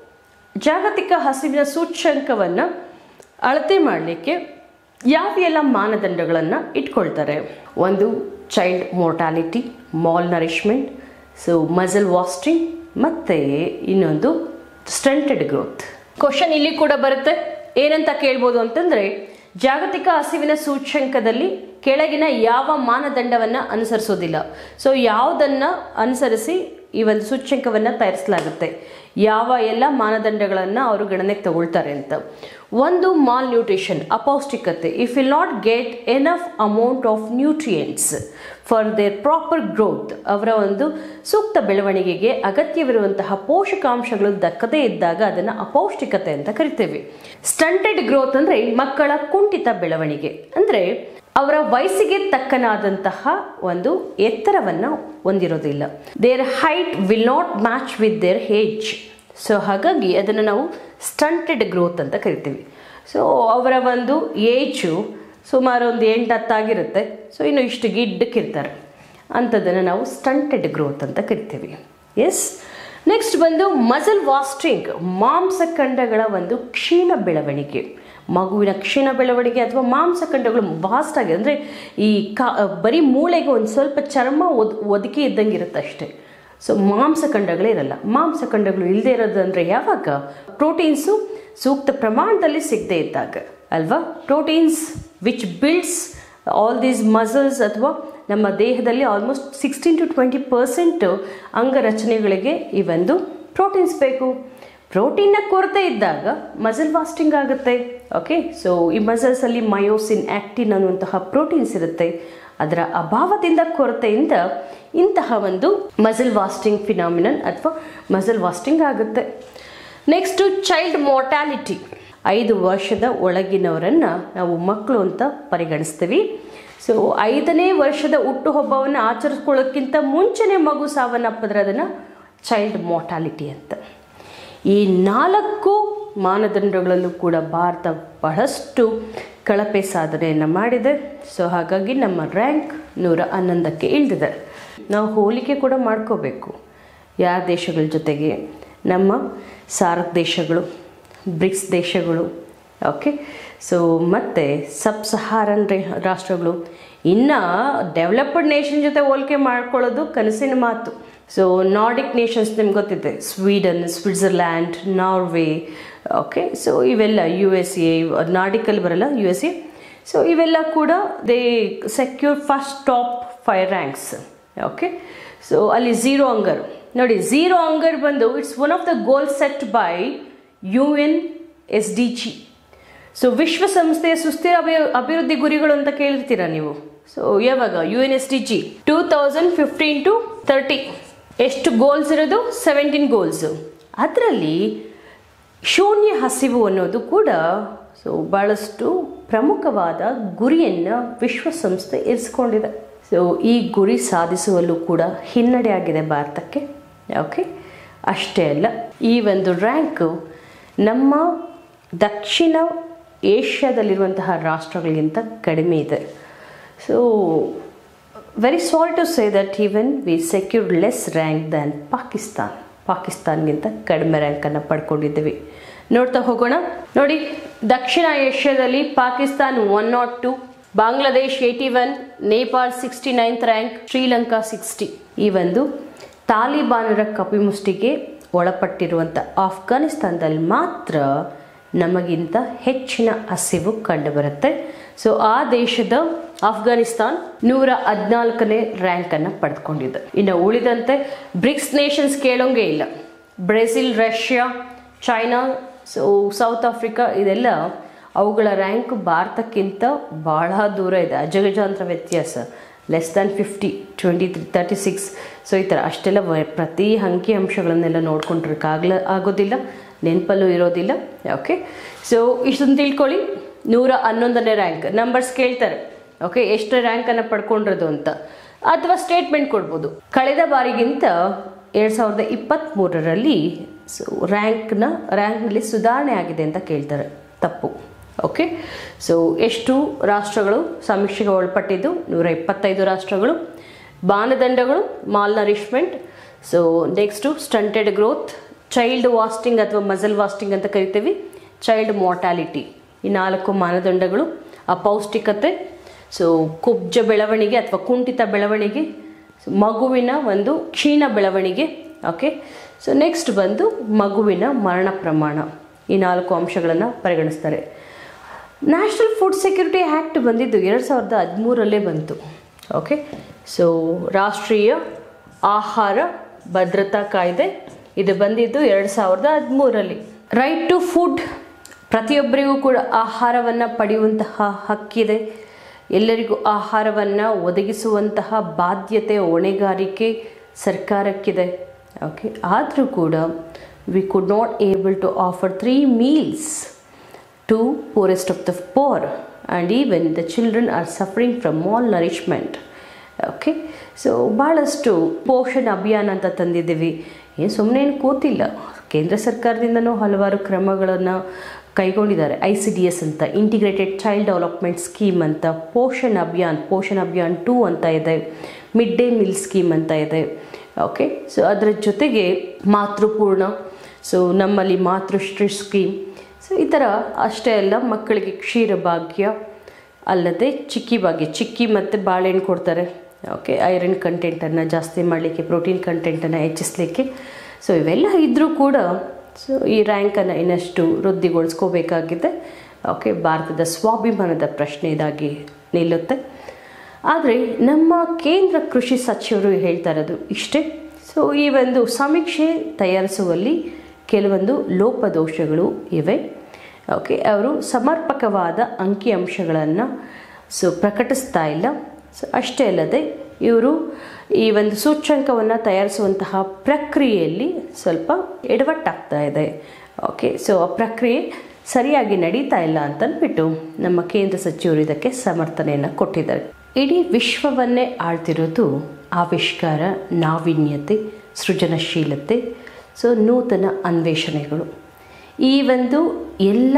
ಜಾಗತಿಕ ಹಸಿವಿನ ಸೂಚ್ಯಂಕವನ್ನು ಅಳತೆ ಮಾಡಲಿಕ್ಕೆ ಯಾವ ಎಲ್ಲ ಮಾನದಂಡಗಳನ್ನು ಇಟ್ಕೊಳ್ತಾರೆ ಒಂದು child mortality malnourishment so muscle wasting ಮತ್ತು ಇನ್ನೊಂದು ಸ್ಟಂಟೆಡ್ ಗ್ರೋತ್ ಕ್ವಶನ್ ಇಲ್ಲಿ ಕೂಡ ಬರುತ್ತೆ ಏನಂತ ಕೇಳ್ಬೋದು ಅಂತಂದರೆ ಜಾಗತಿಕ ಹಸಿವಿನ ಸೂಚ್ಯಂಕದಲ್ಲಿ ಕೆಳಗಿನ ಯಾವ ಮಾನದಂಡವನ್ನು ಅನುಸರಿಸೋದಿಲ್ಲ ಸೊ ಯಾವುದನ್ನು ಅನುಸರಿಸಿ ಈ ಒಂದು ಸೂಚ್ಯಂಕವನ್ನು ತಯಾರಿಸಲಾಗುತ್ತೆ ಯಾವ ಎಲ್ಲ ಮಾನದಂಡಗಳನ್ನು ಅವರು ಗಣನೆಗೆ ತಗೊಳ್ತಾರೆ ಅಂತ ಒಂದು ಮಾಲ್ ನ್ಯೂಟ್ರಿಷನ್ ಅಪೌಷ್ಟಿಕತೆ if will not get enough amount of nutrients for their proper growth ಅವರ ಒಂದು ಸೂಕ್ತ ಬೆಳವಣಿಗೆಗೆ ಅಗತ್ಯವಿರುವಂತಹ ಪೋಷಕಾಂಶಗಳು ದಕ್ಕದೇ ಇದ್ದಾಗ ಅದನ್ನು ಅಪೌಷ್ಟಿಕತೆ ಅಂತ ಕರಿತೇವೆ ಸ್ಟಂಟೆಡ್ ಗ್ರೋತ್ ಅಂದರೆ ಮಕ್ಕಳ ಕುಂಠಿತ ಬೆಳವಣಿಗೆ ಅಂದರೆ ಅವರ ವಯಸ್ಸಿಗೆ ತಕ್ಕನಾದಂತಹ ಒಂದು ಎತ್ತರವನ್ನು ಹೊಂದಿರೋದಿಲ್ಲ their height will not match with their age so ಹಾಗಾಗಿ ಅದನ್ನು ನಾವು ಸ್ಟಂಟೆಡ್ ಗ್ರೋತ್ ಅಂತ ಕರಿತೀವಿ ಸೊ ಅವರ ಒಂದು ಏಜು ಸುಮಾರು ಒಂದು ಎಂಟು ಹತ್ತಾಗಿರುತ್ತೆ ಸೊ ಇನ್ನು ಇಷ್ಟು ಗಿಡ್ಡಕ್ಕಿರ್ತಾರೆ ಅಂಥದ್ದನ್ನು ನಾವು ಸ್ಟಂಟೆಡ್ ಗ್ರೋತ್ ಅಂತ ಕರಿತೀವಿ ಎಸ್ ನೆಕ್ಸ್ಟ್ ಬಂದು ಮಸಲ್ ವಾಸ್ಟಿಂಗ್ ಮಾಂಸಖಂಡಗಳ ಒಂದು ಕ್ಷೀಣ ಬೆಳವಣಿಗೆ ಮಗುವಿನ ಕ್ಷೀಣ ಬೆಳವಣಿಗೆ ಅಥವಾ ಮಾಂಸಖಂಡಗಳು ವಾಸ್ಟ್ ಆಗಿದೆ ಅಂದರೆ ಈ ಕಾ ಬರೀ ಮೂಳೆಗೆ ಒಂದು ಸ್ವಲ್ಪ ಚರ್ಮ ಒದ್ ಒದಕಿ ಇದ್ದಂಗೆ ಇರುತ್ತೆ ಅಷ್ಟೇ ಸೊ ಮಾಂಸಖಂಡಗಳೇ ಇರಲ್ಲ ಮಾಂಸಖಂಡಗಳು ಇಲ್ಲದೆ ಇರೋದು ಅಂದರೆ ಯಾವಾಗ ಪ್ರೋಟೀನ್ಸು ಸೂಕ್ತ ಪ್ರಮಾಣದಲ್ಲಿ ಸಿಗದೆ ಇದ್ದಾಗ ಅಲ್ವಾ proteins which builds all these muscles ಅಥವಾ ನಮ್ಮ ದೇಹದಲ್ಲಿ almost sixteen to twenty percent ಅಂಗರಚನೆಗಳಿಗೆ ಈ ಒಂದು ಪ್ರೋಟೀನ್ಸ್ ಬೇಕು ಪ್ರೋಟೀನ್ನ ಕೊರತೆ ಇದ್ದಾಗ ಮಸಲ್ ವಾಸ್ಟಿಂಗ್ ಆಗುತ್ತೆ ಓಕೆ ಸೊ ಈ ಮಸಲ್ಸ್ ಅಲ್ಲಿ ಮಯೋಸಿನ್ ಆಕ್ಟಿನ್ ಅನ್ನುವಂತಹ ಪ್ರೋಟೀನ್ಸ್ ಇರುತ್ತೆ ಅದರ ಅಭಾವದಿಂದ ಕೊರತೆಯಿಂದ ಇಂತಹ ಒಂದು ಮಸಲ್ ವಾಸ್ಟಿಂಗ್ ಫಿನಾಮಿನನ್ ಅಥವಾ ಮಸಲ್ ವಾಸ್ಟಿಂಗ್ ಆಗುತ್ತೆ ನೆಕ್ಸ್ಟು ಚೈಲ್ಡ್ ಮೋರ್ಟ್ಯಾಲಿಟಿ ಐದು ವರ್ಷದ ಒಳಗಿನವರನ್ನ ನಾವು ಮಕ್ಕಳು ಅಂತ ಪರಿಗಣಿಸ್ತೀವಿ ಸೊ ಐದನೇ ವರ್ಷದ ಹುಟ್ಟುಹಬ್ಬವನ್ನು ಆಚರಿಸ್ಕೊಳ್ಳೋಕ್ಕಿಂತ ಮುಂಚೆನೇ ಮಗು ಸಾವನ್ನಪ್ಪಿದ್ರೆ ಅದನ್ನು ಚೈಲ್ಡ್ ಮೋರ್ಟಾಲಿಟಿ ಅಂತ ಈ ನಾಲ್ಕು ಮಾನದಂಡಗಳಲ್ಲೂ ಕೂಡ ಭಾರತ ಬಹಳಷ್ಟು ಕಳಪೆ ಸಾಧನೆಯನ್ನು ಮಾಡಿದೆ ಸೊ ಹಾಗಾಗಿ ನಮ್ಮ ರ್ಯಾಂಕ್ ನೂರ ಹನ್ನೊಂದಕ್ಕೆ ಇಳಿದಿದೆ ನಾವು ಹೋಲಿಕೆ ಕೂಡ ಮಾಡ್ಕೋಬೇಕು ಯಾವ ದೇಶಗಳ ಜೊತೆಗೆ ನಮ್ಮ ಸಾರ್ಕ್ ದೇಶಗಳು ಬ್ರಿಕ್ಸ್ ದೇಶಗಳು ಓಕೆ ಸೊ ಮತ್ತು ಸಬ್ ಸಹಾರನ್ ರೇ ರಾಷ್ಟ್ರಗಳು ಇನ್ನು ಡೆವಲಪ್ಡ್ ನೇಷನ್ ಜೊತೆ ಹೋಲಿಕೆ ಮಾಡ್ಕೊಳ್ಳೋದು ಕನಸಿನ ಮಾತು ಸೊ ನಾರ್ಡಿಕ್ ನೇಷನ್ಸ್ ನಿಮ್ಗೆ ಗೊತ್ತಿದೆ Sweden Switzerland Norway okay so ಇವೆಲ್ಲ ಯು ಎಸ್ ಎ ನಾರ್ಡಿಕಲ್ಲಿ ಬರಲ್ಲ ಯು ಎಸ್ ಎ ಸೊ ಇವೆಲ್ಲ ಕೂಡ they secure first top five ranks okay so ಅಲ್ಲಿ ಝೀರೋ ಅಂಗರ್ ನೋಡಿ ಝೀರೋ ಅಂಗರ್ ಬಂದು it's one of the goal set by U N S D G so ವಿಶ್ವಸಂಸ್ಥೆಯ ಸುಸ್ಥಿರ ಅಭಿ ಅಭಿವೃದ್ಧಿ ಗುರಿಗಳು ಅಂತ ಕೇಳಿರ್ತೀರಾ ನೀವು ಸೊ ಯಾವಾಗ U N S D G two thousand fifteen to thirty ಎಷ್ಟು ಗೋಲ್ಸ್ ಇರೋದು ಸೆವೆಂಟೀನ್ ಗೋಲ್ಸ್ ಅದರಲ್ಲಿ ಶೂನ್ಯ ಹಸಿವು ಅನ್ನೋದು ಕೂಡ ಸೊ ಭಾಳಷ್ಟು ಪ್ರಮುಖವಾದ ಗುರಿಯನ್ನು ವಿಶ್ವಸಂಸ್ಥೆ ಇರಿಸ್ಕೊಂಡಿದೆ ಸೊ ಈ ಗುರಿ ಸಾಧಿಸುವಲ್ಲೂ ಕೂಡ ಹಿನ್ನಡೆ ಆಗಿದೆ ಭಾರತಕ್ಕೆ ಓಕೆ ಅಷ್ಟೇ ಅಲ್ಲ ಈ ಒಂದು ರ್ಯಾಂಕು ನಮ್ಮ ದಕ್ಷಿಣ ಏಷ್ಯಾದಲ್ಲಿರುವಂತಹ ರಾಷ್ಟ್ರಗಳಿಗಿಂತ ಕಡಿಮೆ ಇದೆ so very sorry to say that even we secure less rank than Pakistan ಪಾಕಿಸ್ತಾನ್ಗಿಂತ ಕಡಿಮೆ ರ್ಯಾಂಕನ್ನು ಪಡ್ಕೊಂಡಿದ್ದೀವಿ ನೋಡ್ತಾ ಹೋಗೋಣ ನೋಡಿ ದಕ್ಷಿಣ ಏಷ್ಯಾದಲ್ಲಿ Pakistan one nought two Bangladesh eighty one Nepal sixty ninth rank Sri Lanka sixty ಈ ಒಂದು ತಾಲಿಬಾನರ ಕಪಿಮುಷ್ಟಿಗೆ ಒಳಪಟ್ಟಿರುವಂಥ ಆಫ್ಘಾನಿಸ್ತಾನದಲ್ಲಿ ಮಾತ್ರ ನಮಗಿಂತ ಹೆಚ್ಚಿನ ಹಸಿವು ಕಂಡುಬರುತ್ತೆ ಸೊ ಆ ದೇಶದ ಆಫ್ಘಾನಿಸ್ತಾನ್ ನೂರ ಹದಿನಾಲ್ಕನೇ ರ್ಯಾಂಕನ್ನು ಪಡೆದುಕೊಂಡಿದೆ ಇನ್ನು ಉಳಿದಂತೆ ಬ್ರಿಕ್ಸ್ ನೇಷನ್ಸ್ ಕೇಳೋಂಗೆ ಇಲ್ಲ Brazil Russia China so South Africa ಇದೆಲ್ಲ ಅವುಗಳ ರ್ಯಾಂಕ್ ಭಾರತಕ್ಕಿಂತ ಬಹಳ ದೂರ ಇದೆ ಅಜಗಜಾಂತರ ವ್ಯತ್ಯಾಸ less than fifty twenty three thirty six so ಈ ಥರ ಅಷ್ಟೆಲ್ಲ ವ- ಪ್ರತಿ ಅಂಕಿ ಅಂಶಗಳನ್ನೆಲ್ಲ ನೋಡ್ಕೊಂಡಿರೋಕ್ಕಾಗಲ ಆಗೋದಿಲ್ಲ ನೆನಪಲ್ಲೂ ಇರೋದಿಲ್ಲ ಓಕೆ ಸೊ ಇಷ್ಟೊಂದು ತಿಳ್ಕೊಳ್ಳಿ ನೂರ ಹನ್ನೊಂದನೇ ರ್ಯಾಂಕ್ ನಂಬರ್ಸ್ ಕೇಳ್ತಾರೆ ಓಕೆ ಎಷ್ಟು ರ್ಯಾಂಕನ್ನು ಪಡ್ಕೊಂಡಿರೋದು ಅಂತ ಅಥವಾ ಸ್ಟೇಟ್ಮೆಂಟ್ ಕೊಡ್ಬೋದು ಕಳೆದ ಬಾರಿಗಿಂತ ಎರಡು ಸಾವಿರದ ಇಪ್ಪತ್ತ್ಮೂರರಲ್ಲಿ ಸೊ ರ್ಯಾಂಕ್ನ ರ್ಯಾಂಕ್ನಲ್ಲಿ ಸುಧಾರಣೆ ಆಗಿದೆ ಅಂತ ಕೇಳ್ತಾರೆ ತಪ್ಪು ಓಕೆ ಸೊ ಎಷ್ಟು ರಾಷ್ಟ್ರಗಳು ಸಮೀಕ್ಷೆಗೆ ಒಳಪಟ್ಟಿದ್ದು ನೂರ ಇಪ್ಪತ್ತೈದು ರಾಷ್ಟ್ರಗಳು ಮಾನದಂಡಗಳು malnourishment so next stunted growth child wasting ಅಥವಾ ಮಸಲ್ ವಾಸ್ಟಿಂಗ್ ಅಂತ ಕರಿತೀವಿ ಚೈಲ್ಡ್ ಮಾರ್ಟಾಲಿಟಿ ಈ ನಾಲ್ಕು ಮಾನದಂಡಗಳು ಅಪೌಷ್ಟಿಕತೆ ಸೊ ಕುಬ್ಜ ಬೆಳವಣಿಗೆ ಅಥವಾ ಕುಂಠಿತ ಬೆಳವಣಿಗೆ ಸೊ ಮಗುವಿನ ಒಂದು ಕ್ಷೀಣ ಬೆಳವಣಿಗೆ ಓಕೆ ಸೊ ನೆಕ್ಸ್ಟ್ ಬಂದು ಮಗುವಿನ ಮರಣ ಪ್ರಮಾಣ ಈ ನಾಲ್ಕು ಅಂಶಗಳನ್ನು ಪರಿಗಣಿಸ್ತಾರೆ ನ್ಯಾಷನಲ್ ಫುಡ್ ಸೆಕ್ಯೂರಿಟಿ ಆ್ಯಕ್ಟ್ ಬಂದಿದ್ದು ಎರಡು ಸಾವಿರದ ಹದಿಮೂರಲ್ಲೇ ಬಂತು ಓಕೆ ಸೊ ರಾಷ್ಟ್ರೀಯ ಆಹಾರ ಭದ್ರತಾ ಕಾಯ್ದೆ ಇದು ಬಂದಿದ್ದು ಎರಡು ಸಾವಿರದ ಹದಿಮೂರರಲ್ಲಿ ರೈಟ್ ಟು ಫುಡ್ ಪ್ರತಿಯೊಬ್ಬರಿಗೂ ಕೂಡ ಆಹಾರವನ್ನು ಪಡೆಯುವಂತಹ ಹಕ್ಕಿದೆ ಎಲ್ಲರಿಗೂ ಆಹಾರವನ್ನು ಒದಗಿಸುವಂತಹ ಬಾಧ್ಯತೆ ಹೊಣೆಗಾರಿಕೆ ಸರ್ಕಾರಕ್ಕಿದೆ ಓಕೆ ಆದರೂ ಕೂಡ we could not able to offer three meals to poorest of the poor and even the children are suffering from malnourishment okay so ಭಾಳಷ್ಟು ಪೋಷಣ್ ಅಭಿಯಾನ ಅಂತ ತಂದಿದ್ದೀವಿ ಏನು ಸುಮ್ಮನೆ ಏನು ಕೂತಿಲ್ಲ ಕೇಂದ್ರ ಸರ್ಕಾರದಿಂದನೂ ಹಲವಾರು ಕ್ರಮಗಳನ್ನು ಕೈಗೊಂಡಿದ್ದಾರೆ ಐ ಸಿ ಡಿ ಎಸ್ ಅಂತ ಇಂಟಿಗ್ರೇಟೆಡ್ ಚೈಲ್ಡ್ ಡೆವಲಪ್ಮೆಂಟ್ ಸ್ಕೀಮ್ ಅಂತ ಪೋಷಣ್ ಅಭಿಯಾನ್ ಪೋಷಣ್ ಅಭಿಯಾನ್ ಟೂ ಅಂತ ಇದೆ ಮಿಡ್ ಡೇ ಮೀಲ್ ಸ್ಕೀಮ್ ಅಂತ ಇದೆ ಓಕೆ ಸೊ ಅದರ ಜೊತೆಗೆ ಮಾತೃಪೂರ್ಣ ಸೊ ನಮ್ಮಲ್ಲಿ ಮಾತೃಶ್ರೀ ಸ್ಕೀಮ್ ಸೊ ಈ ಥರ ಅಷ್ಟೇ ಅಲ್ಲ ಮಕ್ಕಳಿಗೆ ಕ್ಷೀರ ಭಾಗ್ಯ ಅಲ್ಲದೆ ಚಿಕ್ಕಿ ಭಾಗ್ಯ ಚಿಕ್ಕಿ ಮತ್ತು ಬಾಳೆಹಣ್ಣು ಕೊಡ್ತಾರೆ ಓಕೆ ಐರನ್ ಕಂಟೆಂಟನ್ನು ಜಾಸ್ತಿ ಮಾಡಲಿಕ್ಕೆ ಪ್ರೋಟೀನ್ ಕಂಟೆಂಟನ್ನು ಹೆಚ್ಚಿಸಲಿಕ್ಕೆ ಸೊ ಇವೆಲ್ಲ ಇದ್ದರೂ ಕೂಡ ಸೊ ಈ ರ್ಯಾಂಕನ್ನು ಇನ್ನಷ್ಟು ವೃದ್ಧಿಗೊಳಿಸ್ಕೋಬೇಕಾಗಿದೆ ಓಕೆ ಭಾರತದ ಸ್ವಾಭಿಮಾನದ ಪ್ರಶ್ನೆ ಇದಾಗಿ ನಿಲ್ಲುತ್ತೆ ಆದರೆ ನಮ್ಮ ಕೇಂದ್ರ ಕೃಷಿ ಸಚಿವರು ಹೇಳ್ತಾ ಇರೋದು ಇಷ್ಟೇ ಸೊ ಈ ಒಂದು ಸಮೀಕ್ಷೆ ತಯಾರಿಸುವಲ್ಲಿ ಕೆಲವೊಂದು ಲೋಪದೋಷಗಳು ಇವೆ ಓಕೆ ಅವರು ಸಮರ್ಪಕವಾದ ಅಂಕಿಅಂಶಗಳನ್ನು ಸೊ ಪ್ರಕಟಿಸ್ತಾ ಇಲ್ಲ ಸೊ ಅಷ್ಟೇ ಅಲ್ಲದೆ ಇವರು ಈ ಒಂದು ಸೂಚ್ಯಂಕವನ್ನು ತಯಾರಿಸುವಂತಹ ಪ್ರಕ್ರಿಯೆಯಲ್ಲಿ ಸ್ವಲ್ಪ ಎಡವಟ್ಟಾಗ್ತಾ ಇದೆ ಓಕೆ ಸೊ ಆ ಪ್ರಕ್ರಿಯೆ ಸರಿಯಾಗಿ ನಡೀತಾ ಇಲ್ಲ ಅಂತಂದ್ಬಿಟ್ಟು ನಮ್ಮ ಕೇಂದ್ರ ಸಚಿವರು ಇದಕ್ಕೆ ಸಮರ್ಥನೆಯನ್ನು ಕೊಟ್ಟಿದ್ದಾರೆ ಇಡೀ ವಿಶ್ವವನ್ನೇ ಆಳ್ತಿರೋದು ಆವಿಷ್ಕಾರ ನಾವೀನ್ಯತೆ ಸೃಜನಶೀಲತೆ ಸೊ ನೂತನ ಅನ್ವೇಷಣೆಗಳು ಈ ಒಂದು ಎಲ್ಲ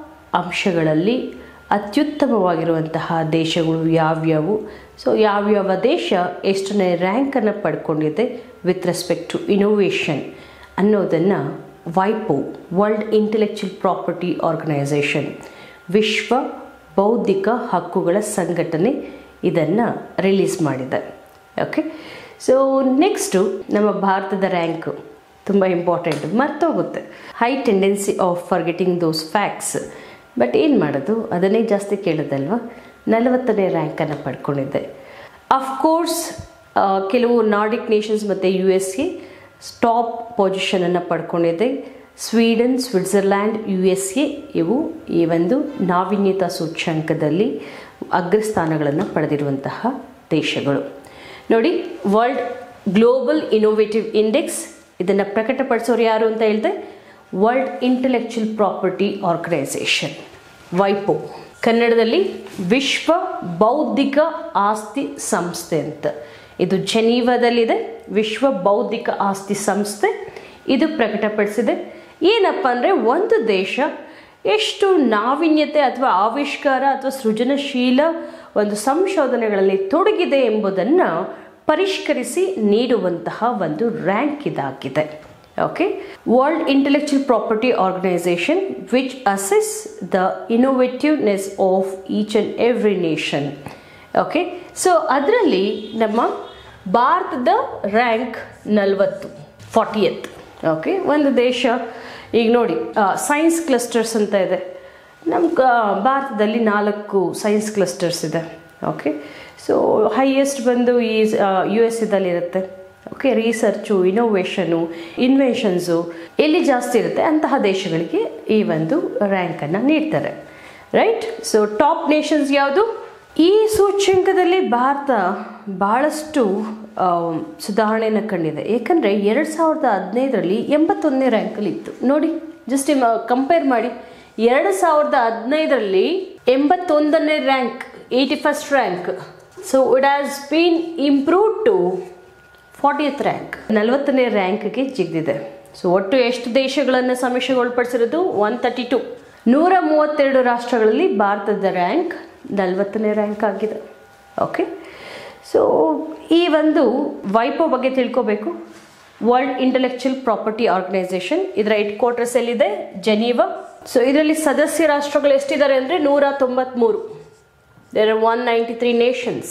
ಅಂಶಗಳಲ್ಲಿ ಅತ್ಯುತ್ತಮವಾಗಿರುವಂತಹ ದೇಶಗಳು ಯಾವ್ಯಾವು ಸೊ ಯಾವ್ಯಾವ ದೇಶ ಎಷ್ಟನೇ ರ್ಯಾಂಕನ್ನು ಪಡ್ಕೊಂಡಿದೆ ವಿತ್ ರೆಸ್ಪೆಕ್ಟ್ ಟು ಇನೋವೇಷನ್ ಅನ್ನೋದನ್ನು ವೈಪೋ ವರ್ಲ್ಡ್ ಇಂಟೆಲೆಕ್ಚುಯಲ್ ಪ್ರಾಪರ್ಟಿ ಆರ್ಗನೈಸೇಷನ್ ವಿಶ್ವ ಬೌದ್ಧಿಕ ಹಕ್ಕುಗಳ ಸಂಘಟನೆ ಇದನ್ನು ರಿಲೀಸ್ ಮಾಡಿದೆ ಓಕೆ ಸೊ ನೆಕ್ಸ್ಟು ನಮ್ಮ ಭಾರತದ ರ್ಯಾಂಕು ತುಂಬ ಇಂಪಾರ್ಟೆಂಟ್ ಮರ್ತೋಗುತ್ತೆ high tendency of forgetting those facts but ಏನು ಮಾಡೋದು ಅದನ್ನೇ ಜಾಸ್ತಿ ಕೇಳೋದಲ್ವ ನಲವತ್ತನೇ ರ್ಯಾಂಕನ್ನು ಪಡ್ಕೊಂಡಿದ್ದೆ ಅಫ್ಕೋರ್ಸ್ ಕೆಲವು ನಾರ್ಡಿಕ್ ನೇಷನ್ಸ್ ಮತ್ತು ಯು ಎಸ್ ಎ ಟಾಪ್ ಪೊಸಿಷನನ್ನು ಪಡ್ಕೊಂಡಿದೆ Sweden Switzerland U S A ಇವು ಈ ಒಂದು ನಾವೀನ್ಯತಾ ಸೂಚ್ಯಂಕದಲ್ಲಿ ಅಗ್ರಸ್ಥಾನಗಳನ್ನು ಪಡೆದಿರುವಂತಹ ದೇಶಗಳು ನೋಡಿ ವರ್ಲ್ಡ್ ಗ್ಲೋಬಲ್ ಇನೋವೇಟಿವ್ ಇಂಡೆಕ್ಸ್ ಇದನ್ನು ಪ್ರಕಟಪಡಿಸೋರು ಯಾರು ಅಂತ ಹೇಳಿದೆ ವರ್ಲ್ಡ್ ಇಂಟೆಲೆಕ್ಚುಯಲ್ ಪ್ರಾಪರ್ಟಿ ಆರ್ಗನೈಸೇಷನ್ ವೈಪೋ ಕನ್ನಡದಲ್ಲಿ ವಿಶ್ವ ಬೌದ್ಧಿಕ ಆಸ್ತಿ ಸಂಸ್ಥೆ ಅಂತ ಇದು ಜೆನೀವಾದಲ್ಲಿದೆ ವಿಶ್ವ ಬೌದ್ಧಿಕ ಆಸ್ತಿ ಸಂಸ್ಥೆ ಇದು ಪ್ರಕಟಪಡಿಸಿದೆ ಏನಪ್ಪ ಅಂದರೆ ಒಂದು ದೇಶ ಎಷ್ಟು ನಾವೀನ್ಯತೆ ಅಥವಾ ಆವಿಷ್ಕಾರ ಅಥವಾ ಸೃಜನಶೀಲ ಒಂದು ಸಂಶೋಧನೆಗಳಲ್ಲಿ ತೊಡಗಿದೆ ಎಂಬುದನ್ನು ಪರಿಷ್ಕರಿಸಿ ನೀಡುವಂತಹ ಒಂದು ರ್ಯಾಂಕ್ ಇದಾಗಿದೆ okay World Intellectual Property Organisation which assess the innovativeness of each and every nation okay so ಅದರಲ್ಲಿ ನಮ್ಮ ಭಾರತದ ರ್ಯಾಂಕ್ ನಲವತ್ತು ಫಾರ್ಟಿಯತ್ ಓಕೆ ಒಂದು ದೇಶ ಈಗ ನೋಡಿ ಸೈನ್ಸ್ ಕ್ಲಸ್ಟರ್ಸ್ ಅಂತ ಇದೆ ನಮ್ಮ ಭಾರತದಲ್ಲಿ ನಾಲ್ಕು ಸೈನ್ಸ್ ಕ್ಲಸ್ಟರ್ಸ್ ಇದೆ ಓಕೆ ಸೊ ಹೈಯೆಸ್ಟ್ ಬಂದು ಈ ಯು ಎಸ್ ಇರುತ್ತೆ ಓಕೆ ರಿಸರ್ಚು ಇನೋವೇಷನು ಇನ್ವೆನ್ಷನ್ಸು ಎಲ್ಲಿ ಜಾಸ್ತಿ ಇರುತ್ತೆ ಅಂತಹ ದೇಶಗಳಿಗೆ ಈ ಒಂದು ರ್ಯಾಂಕನ್ನು ನೀಡ್ತಾರೆ ರೈಟ್ ಸೊ ಟಾಪ್ ನೇಷನ್ಸ್ ಯಾವುದು ಈ ಸೂಚ್ಯಂಕದಲ್ಲಿ ಭಾರತ ಭಾಳಷ್ಟು ಸುಧಾರಣೆಯನ್ನು ಕಂಡಿದೆ ಏಕೆಂದರೆ ಎರಡು ಸಾವಿರದ ಹದಿನೈದರಲ್ಲಿ ಎಂಬತ್ತೊಂದನೇ ರ್ಯಾಂಕಲ್ಲಿ ಇತ್ತು ನೋಡಿ ಜಸ್ಟ್ ಕಂಪೇರ್ ಮಾಡಿ ಎರಡು ಸಾವಿರದ ಹದಿನೈದರಲ್ಲಿ ಎಂಬತ್ತೊಂದನೇ rank eighty first rank so it has been improve to fortieth rank ನಲವತ್ತನೇ ರ್ಯಾಂಕ್ಗೆ ಜಿಗಿದಿದೆ ಸೊ ಒಟ್ಟು ಎಷ್ಟು ದೇಶಗಳನ್ನು ಸಮೀಕ್ಷೆಗೊಳಪಡಿಸಿರೋದು ಒನ್ ತರ್ಟಿ ಟು ನೂರ ಮೂವತ್ತೆರಡು ರಾಷ್ಟ್ರಗಳಲ್ಲಿ ಭಾರತದ ರ್ಯಾಂಕ್ ನಲವತ್ತನೇ ರ್ಯಾಂಕ್ ಆಗಿದೆ ಓಕೆ ಸೊ ಈ ಒಂದು ವೈಪೋ ಬಗ್ಗೆ ತಿಳ್ಕೋಬೇಕು ವರ್ಲ್ಡ್ ಇಂಟೆಲೆಕ್ಚುಯಲ್ ಪ್ರಾಪರ್ಟಿ ಆರ್ಗನೈಸೇಷನ್ ಇದರ ಹೆಡ್ ಕ್ವಾರ್ಟರ್ಸ್ ಎಲ್ಲಿದೆ ಜೆನೀವಾ ಸೊ ಇದರಲ್ಲಿ ಸದಸ್ಯ ರಾಷ್ಟ್ರಗಳು ಎಷ್ಟಿದ್ದಾರೆ ಅಂದರೆ ನೂರ ತೊಂಬತ್ತ್ಮೂರು there are one ninety three nations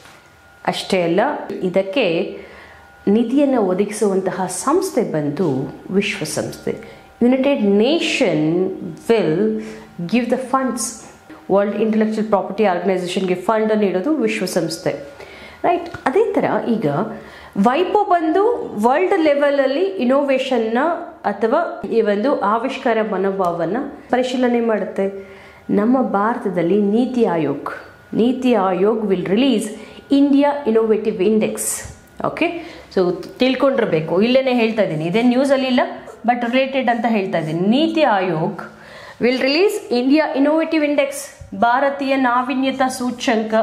ಅಷ್ಟೇ ಅಲ್ಲ ಇದಕ್ಕೆ ನಿಧಿಯನ್ನು ಒದಗಿಸುವಂತಹ ಸಂಸ್ಥೆ ಬಂದು ವಿಶ್ವಸಂಸ್ಥೆ United Nation will give the funds World Intellectual Property ಆರ್ಗನೈಸೇಷನ್ಗೆ ಫಂಡ್ ನೀಡೋದು ವಿಶ್ವಸಂಸ್ಥೆ ರೈಟ್ ಅದೇ ಥರ ಈಗ ವೈಪೋ ಬಂದು ವರ್ಲ್ಡ್ ಲೆವೆಲಲ್ಲಿ ಇನೋವೇಷನ್ನ ಅಥವಾ ಈ ಒಂದು ಆವಿಷ್ಕಾರ ಮನೋಭಾವವನ್ನು ಪರಿಶೀಲನೆ ಮಾಡುತ್ತೆ ನಮ್ಮ ಭಾರತದಲ್ಲಿ NITI Aayog NITI Aayog will release India innovative index okay so ತಿಳ್ಕೊಂಡಿರಬೇಕು ಇಲ್ಲೇ ಹೇಳ್ತಾ ಇದ್ದೀನಿ ಇದೇ ನ್ಯೂಸಲ್ಲಿ ಇಲ್ಲ ಬಟ್ ರಿಲೇಟೆಡ್ ಅಂತ ಹೇಳ್ತಾ ಇದ್ದೀನಿ NITI Aayog will release India innovative index ಭಾರತೀಯ ನಾವೀನ್ಯತಾ ಸೂಚ್ಯಂಕ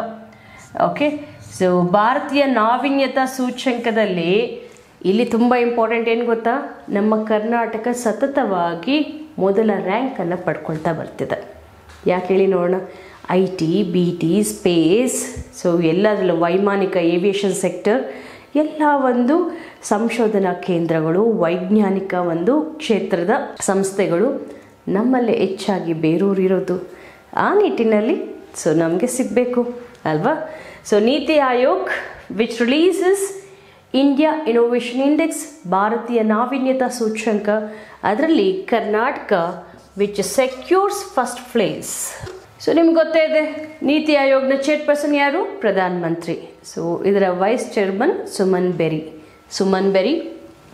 ಓಕೆ ಸೊ ಭಾರತೀಯ ನಾವೀನ್ಯತಾ ಸೂಚ್ಯಂಕದಲ್ಲಿ ಇಲ್ಲಿ ತುಂಬ ಇಂಪಾರ್ಟೆಂಟ್ ಏನು ಗೊತ್ತಾ ನಮ್ಮ ಕರ್ನಾಟಕ ಸತತವಾಗಿ ಮೊದಲ ರ್ಯಾಂಕನ್ನು ಪಡ್ಕೊಳ್ತಾ ಬರ್ತಿದೆ ಯಾಕೆ ಹೇಳಿ ನೋಡೋಣ I T B T space so ಎಲ್ಲದರಲ್ಲೂ ವೈಮಾನಿಕ ಏವಿಯೇಷನ್ ಸೆಕ್ಟರ್ ಎಲ್ಲ ಒಂದು ಸಂಶೋಧನಾ ಕೇಂದ್ರಗಳು ವೈಜ್ಞಾನಿಕ ಒಂದು ಕ್ಷೇತ್ರದ ಸಂಸ್ಥೆಗಳು ನಮ್ಮಲ್ಲಿ ಹೆಚ್ಚಾಗಿ ಬೇರೂರಿರೋದು ಆ ನಿಟ್ಟಿನಲ್ಲಿ ಸೊ ನಮಗೆ ಸಿಗಬೇಕು ಅಲ್ವಾ so NITI Aayog which releases India Innovation Index ಭಾರತೀಯ ನಾವೀನ್ಯತಾ ಸೂಚ್ಯಂಕ ಅದರಲ್ಲಿ Karnataka which secures first place so ನಿಮ್ಗೆ ಗೊತ್ತೇ ಇದೆ ನೀತಿ ಆಯೋಗ್ನ ಚೇರ್ಪರ್ಸನ್ ಯಾರು ಪ್ರಧಾನ ಮಂತ್ರಿ ಸೊ ಇದರ ವೈಸ್ ಚೇರ್ಮನ್ ಸುಮನ್ ಬೆರಿ ಸುಮನ್ ಬೆರಿ